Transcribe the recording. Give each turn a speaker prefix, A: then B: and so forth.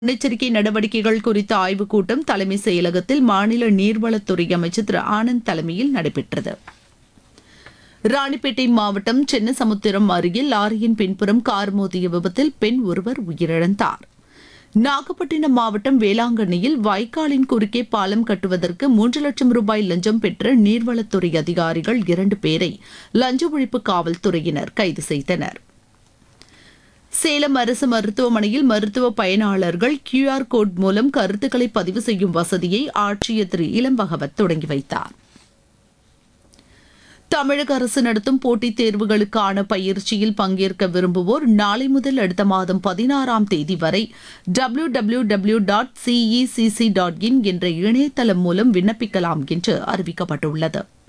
A: முன்னெச்சரிக்கை நடவடிக்கைகள் குறித்த ஆய்வுக் கூட்டம் தலைமை செயலகத்தில் மாநில நீர்வளத்துறை அமைச்சர் திரு ஆனந்த் தலைமையில் நடைபெற்றது ராணிப்பேட்டை மாவட்டம் சென்னசமுத்திரம் அருகில் லாரியின் பின்புறம் கார் மோதிய விபத்தில் பெண் ஒருவர் உயிரிழந்தார் நாகப்பட்டினம் மாவட்டம் வேளாங்கண்ணியில் வாய்க்காலின் குறுக்கே பாலம் கட்டுவதற்கு மூன்று லட்சம் ரூபாய் லஞ்சம் பெற்ற நீர்வளத்துறை அதிகாரிகள் இரண்டு பேரை லஞ்ச ஒழிப்பு காவல்துறையினர் கைது செய்தனர் சேலம் அரசு மருத்துவமனையில் மருத்துவ பயனாளர்கள் கியூஆர் கோட் மூலம் கருத்துக்களை பதிவு செய்யும் வசதியை ஆட்சியர் திரு இளம்பகவத் தொடங்கி வைத்தார் தமிழக அரசு நடத்தும் போட்டித் தேர்வுகளுக்கான பயிற்சியில் பங்கேற்க விரும்புவோர் நாளை முதல் அடுத்த மாதம் பதினாறாம் தேதி வரை W W W dot CECC dot in என்ற இணையதளம் மூலம் விண்ணப்பிக்கலாம் என்று அறிவிக்கப்பட்டுள்ளது